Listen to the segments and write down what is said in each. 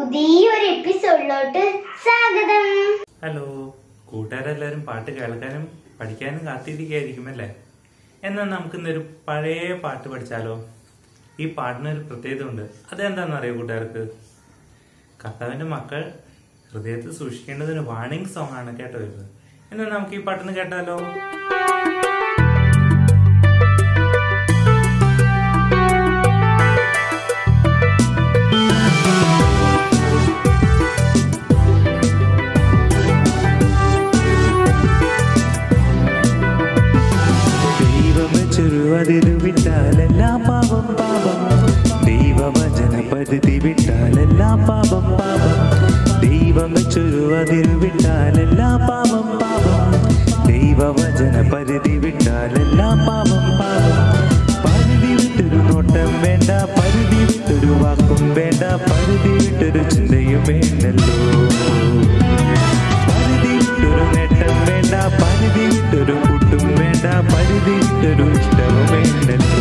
പുതിയൊരു എപ്പിസോഡിലോട്ട് സ്വാഗതം ഹലോ കൂട്ടുകാരെല്ലാവരും പാട്ട് കേൾക്കാനും പഠിക്കാനും കാത്തിരിക്കുകയായിരിക്കുമല്ലേ എന്നാൽ നമുക്കിന്നൊരു പഴയ പാട്ട് പഠിച്ചാലോ ഈ പാട്ടിനൊരു പ്രത്യേകത ഉണ്ട് അതെന്താണെന്ന് അറിയോ കൂട്ടുകാർക്ക് കർത്താവിന്റെ മക്കൾ ഹൃദയത്തിൽ സൂക്ഷിക്കേണ്ടതൊരു വാണിംഗ് സോങ് ആണ് കേട്ടോ ഇത് എന്നാൽ നമുക്ക് ഈ പാട്ടൊന്ന് കേട്ടാലോ ദൈവമച്ചൊരു അതിരു വിട്ടാലെല്ലാം പാപം പാപം ദൈവവചന പരിധി വിട്ടാലെല്ലാം പാപം പാപം ദൈവമച്ചൊരു അതിരു വിട്ടാലെല്ലാം പാപം പാപം ദൈവവചന പരിധി വിട്ടാലെല്ലാം പാപം പാപം പരിധി വിട്ടൊരു നോട്ടം വേണ്ട പരിധി വിട്ടൊരു വാക്കും വേണ്ട പരിധി വിട്ടൊരു ചിന്തയും വേണ്ടല്ലോ പരിധി വിട്ടൊരു നേട്ടം വേണ്ട പരിധി വിട്ടൊരു കൂട്ടും വേണ്ട പരിധി വിട്ടൊരു ഇഷ്ടവും വേണ്ടല്ലോ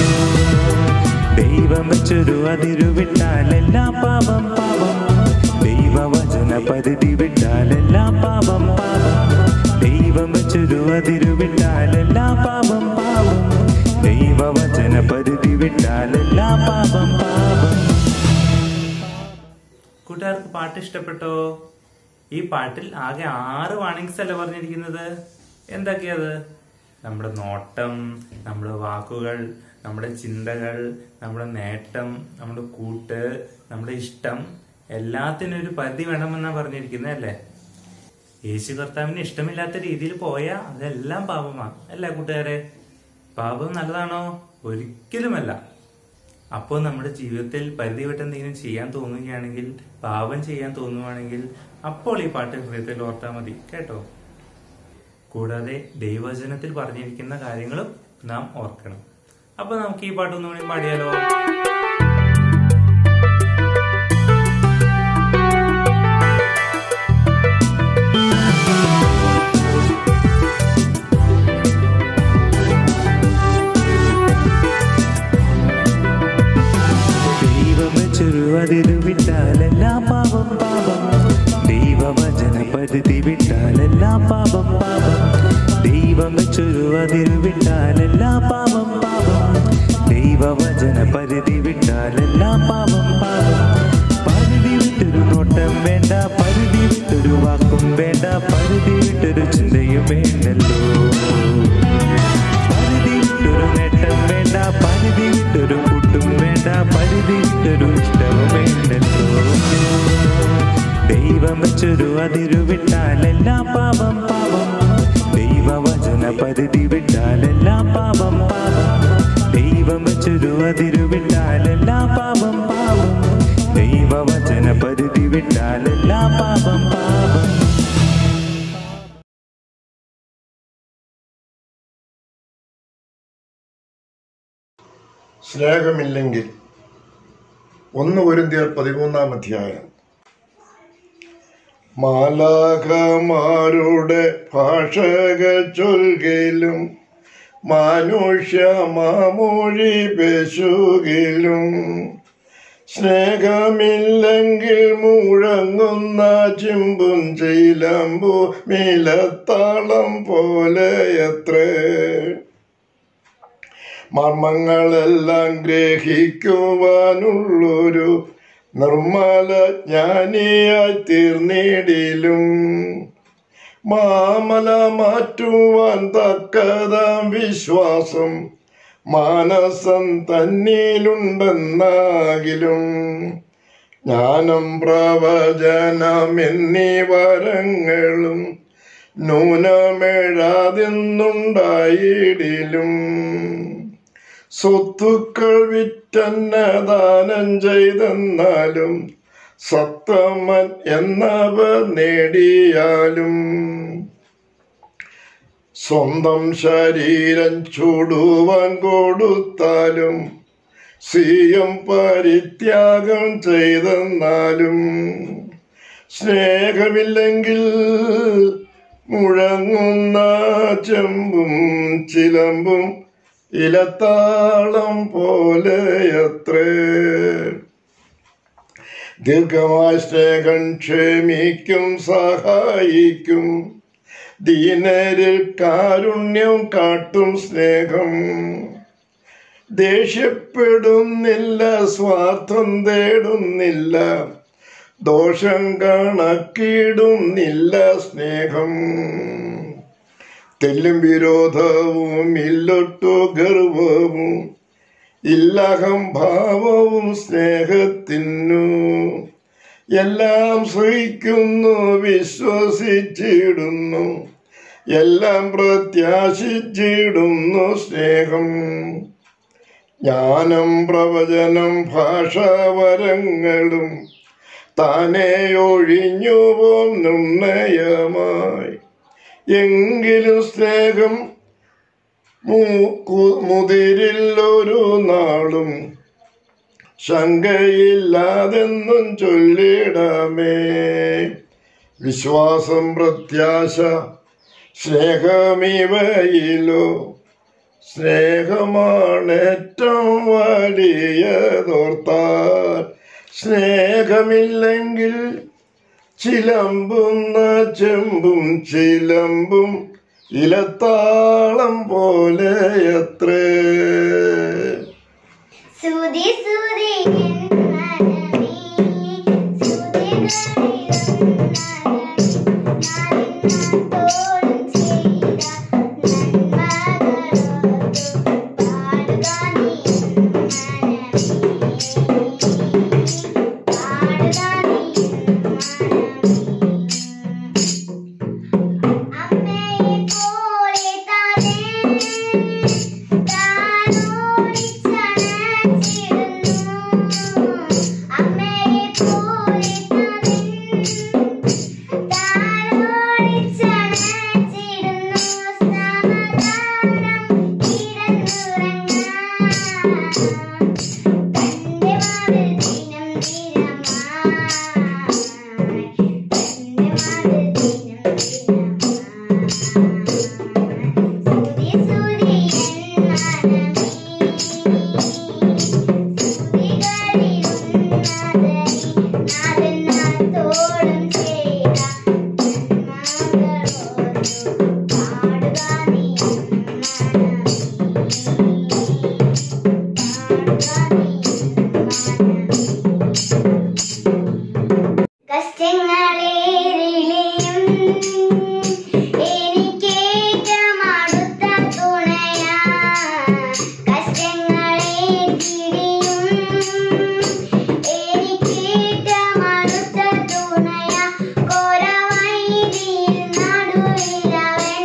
ദൈവം വെച്ചൊരു അതിരു വിട്ടാലെല്ലാം പാപം പാപം ദൈവവചന പരിധി വിട്ടാലെല്ലാം പാപം പാപം ദൈവം വെച്ചൊരു അതിരു വിട്ടാലെല്ലാം പാപം പാപം ദൈവവചന പരിധി വിട്ടാലെല്ലാം പാപം പാപം കൂട്ടുകാർക്ക് പാട്ട് ഇഷ്ടപ്പെട്ടോ ഈ പാട്ടിൽ ആകെ ആറ് വാണിങ്സ് അല്ല പറഞ്ഞിരിക്കുന്നത് എന്തൊക്കെയത് നമ്മുടെ നോട്ടം നമ്മുടെ വാക്കുകൾ നമ്മുടെ ചിന്തകൾ നമ്മുടെ നേട്ടം നമ്മുടെ കൂട്ട് നമ്മുടെ ഇഷ്ടം എല്ലാത്തിനും ഒരു പരിധി വേണമെന്നാ പറഞ്ഞിരിക്കുന്നത് അല്ലേ യേശു കർത്താവിന് ഇഷ്ടമില്ലാത്ത രീതിയിൽ പോയാൽ അതെല്ലാം പാപമാണ് അല്ലേ കൂട്ടുകാരെ പാപം നല്ലതാണോ ഒരിക്കലുമല്ല അപ്പോൾ നമ്മുടെ ജീവിതത്തിൽ പരിധി വിട്ട് എന്തെങ്കിലും ചെയ്യാൻ തോന്നുകയാണെങ്കിൽ പാപം ചെയ്യാൻ തോന്നുവാണെങ്കിൽ അപ്പോൾ ഈ പാട്ട് ഹൃദയത്തിൽ ഓർത്താൽ മതി കേട്ടോ കൂടാതെ ദൈവവചനത്തിൽ പറഞ്ഞിരിക്കുന്ന കാര്യങ്ങളും നാം ഓർക്കണം അപ്പൊ നമുക്ക് ഈ പാട്ട് ഒന്നുകൂടി പാടിയാലോ ദൈവം വെച്ചൊരു അതിരു വിട്ടാലെല്ലാം പാപം പാപം ദൈവവചന പരിധി വിട്ടാലെല്ലാം പാപം പാപം ദൈവം വെച്ചൊരു അതിരു വിട്ടാലെല്ലാം പാപം പാപം ദൈവവചന പരിധി വിട്ടാലെല്ലാം പാപം പാപം പരിധി വിട്ടൊരു നോട്ടം വേണ്ട പരിധി വിട്ടൊരു വാക്കും വേണ്ട പരിധി വിട്ടൊരു ചിന്തയും വേണ്ടല്ലോ പരിധി വിട്ടൊരു നേട്ടം വേണ്ട പരിധി വിട്ടൊരു കൂട്ടും വേണ്ട പരിധി വിട്ടൊരു ഇഷ്ടവും വേണ്ടല്ലോ ദൈവം വെച്ചൊരു അതിരു വിട്ടാലെല്ലാം പാപം പാപം ദൈവവചന പരിധി വിട്ടാലെല്ലാം പാപം പാപം ദൈവം വെച്ചൊരു അതിരു വിട്ടാലെല്ലാം പാപം പാപം ദൈവവചന പരിധി വിട്ടാലെല്ലാം പാപം പാപം സ്നേഹമില്ലെങ്കിൽ ഒന്ന് ഒരുന്തിയർ പതിമൂന്നാം അധ്യായം മാലാഖമാരുടെ ഭാഷകൾ ചൊൽകിലും മനുഷ്യ മാമൊഴി പേശുകിലും സ്നേഹമില്ലെങ്കിൽ മുഴങ്ങുന്ന ചിമ്പും ചിലമ്പു മിലത്താളം പോലെ എത്രേ മർമ്മങ്ങളെല്ലാം ഗ്രഹിക്കുവാനുള്ളൊരു നിർമ്മല ജ്ഞാനിയായി തീർന്നിടിലും മാമല മാറ്റുവാൻ തക്കതാം വിശ്വാസം മാനസം തന്നിലുണ്ടെന്നാകിലും ജ്ഞാനം പ്രവചനം എന്നീ വരങ്ങളും നൂനമേഴാതെന്നുണ്ടായിടിലും സ്വത്തുക്കൾ വിറ്റന്നദാനം ചെയ്തെന്നാലും സത്തമൻ എന്നവർ നേടിയാലും സ്വന്തം ശരീരം ചൂടുവാൻ കൊടുത്താലും സ്വീയം പരിത്യാഗം ചെയ്തെന്നാലും സ്നേഹമില്ലെങ്കിൽ മുഴങ്ങുന്ന ചെമ്പും ചിലമ്പും ഇലത്താളം പോലെ അത്രേ ദീർഘമായ സ്നേഹം ക്ഷമിക്കും സഹായിക്കും ദീനരിൽ കാരുണ്യം കാട്ടും സ്നേഹം ദേഷ്യപ്പെടുന്നില്ല സ്വാർത്ഥം തേടുന്നില്ല ദോഷം കണക്കിടുന്നില്ല സ്നേഹം തെല്ലും വിരോധവും ഇല്ലൊട്ടു ഗർവവും ഇല്ലഹം ഭാവവും സ്നേഹത്തിനു എല്ലാം സഹിക്കുന്നു വിശ്വസിച്ചിടുന്നു എല്ലാം പ്രത്യാശിച്ചിടുന്നു സ്നേഹം ജ്ഞാനം പ്രവചനം ഭാഷാവരങ്ങളും താനേ ഒഴിഞ്ഞു പോം നിർണയമായി എങ്കിലും സ്നേഹം മൂക്കു- മുതിരില്ലൊരു നാളും ശങ്കയില്ലാതെന്നും ചൊല്ലിടമേ വിശ്വാസം പ്രത്യാശ സ്നേഹമിവയിലോ സ്നേഹമാണ് ഏറ്റവും വലിയതോർത്താൽ സ്നേഹമില്ലെങ്കിൽ ചിലമ്പുന്ന ചെമ്പും ചിലമ്പും ഇലത്താളം പോലെ എത്രേ സുതി സുതി എൻ മനമേ, സുതികളിലൊന്നായി കഷ്ടങ്ങളേറിലെയും എനിക്കേറ്റം അടുത്ത തുണയാ കഷ്ടങ്ങളേറ്റിടിയും എനിക്കേറ്റം അടുത്ത തുണയാ കോരവൈരിയിൽ നടുവിലവൻ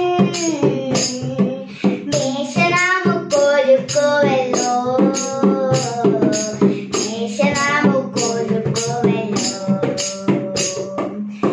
മേശനാമുക്കൊരുക്കുവല്ലോ മേശനാമുക്കൊരുക്കുവല്ലോ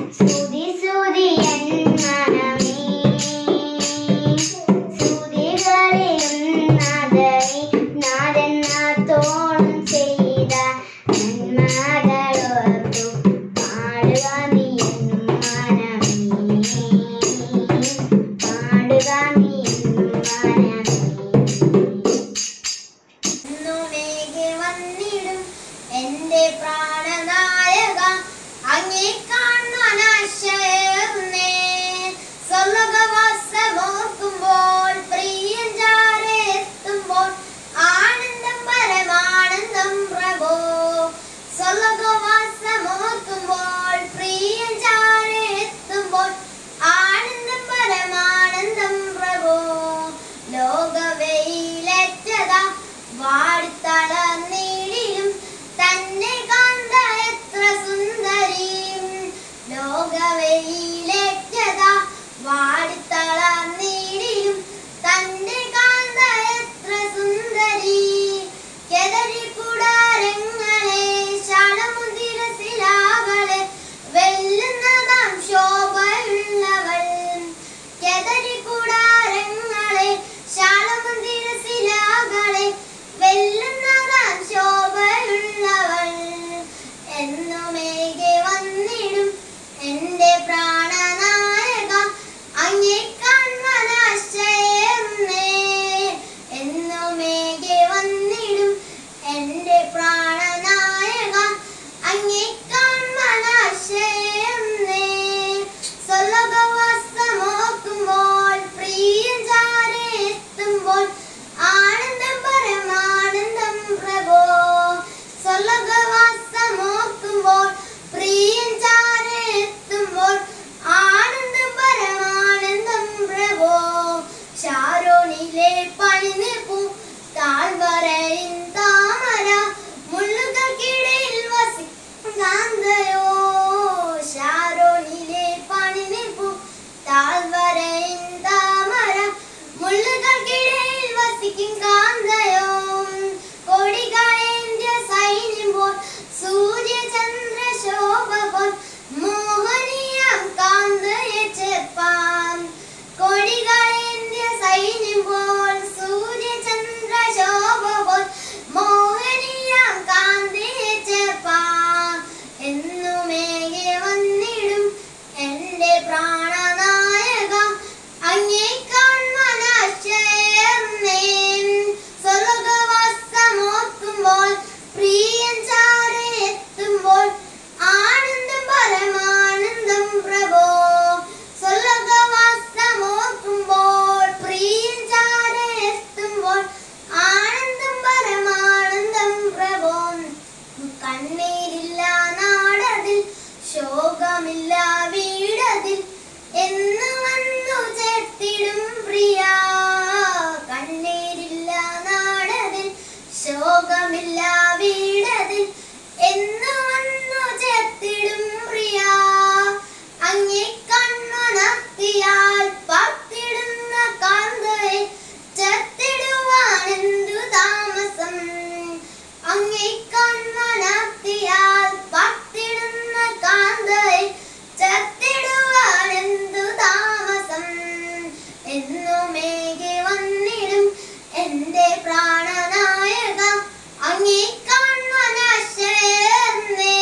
ശോകമില്ല വീടതിൽ എന്ന് വന്നു ചേർത്തിടും പ്രിയ കണ്ണീരില്ല നാടതിൽ ശോകമില്ല വീടതിൽ എന്ന് വന്നു ചേർത്തിടും പ്രിയ അങ്ങേ കണ്ണുണർത്തിയാൽ പാർത്തിടുന്ന കാന്തയെ ചത്തിടുവാനെന്തു താമസം അങ്ങേ കണ്ണുണർത്തിയാൽ പാർത്തിടുന്ന കാന്തയെ ചത്തിടുവാനെന്തു താമസം എന്നുമേകി വന്നിടും എന്റെ പ്രാണനായക അങ്ങേ കൺമനാശേർന്നേ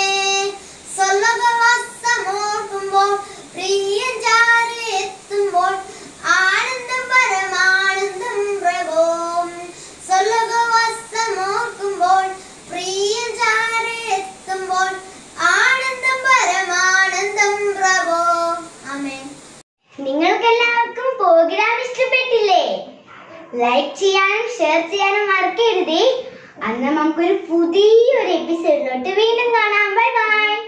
സ്വർഗവാസമോർക്കുമ്പോൾ പ്രിയൻ ചാരി എത്തുമ്പോൾ ആനന്ദം പരമാനന്ദം പ്രഭോ സ്വർഗവാസമോർക്കുമ്പോൾ പ്രിയൻ ചാരി എത്തുമ്പോൾ ആനന്ദം പരമാനന്ദം പ്രഭോ ആമേൻ നിങ്ങൾക്ക് എല്ലാവർക്കും പ്രോഗ്രാം ഇഷ്ടപ്പെട്ടില്ലേ ലൈക്ക് ചെയ്യാനും ഷെയർ ചെയ്യാനും മറക്കരുതേ അന്ന് നമുക്കൊരു പുതിയൊരു എപ്പിസോഡിലോട്ട് വീണ്ടും കാണാം ബൈ ബൈ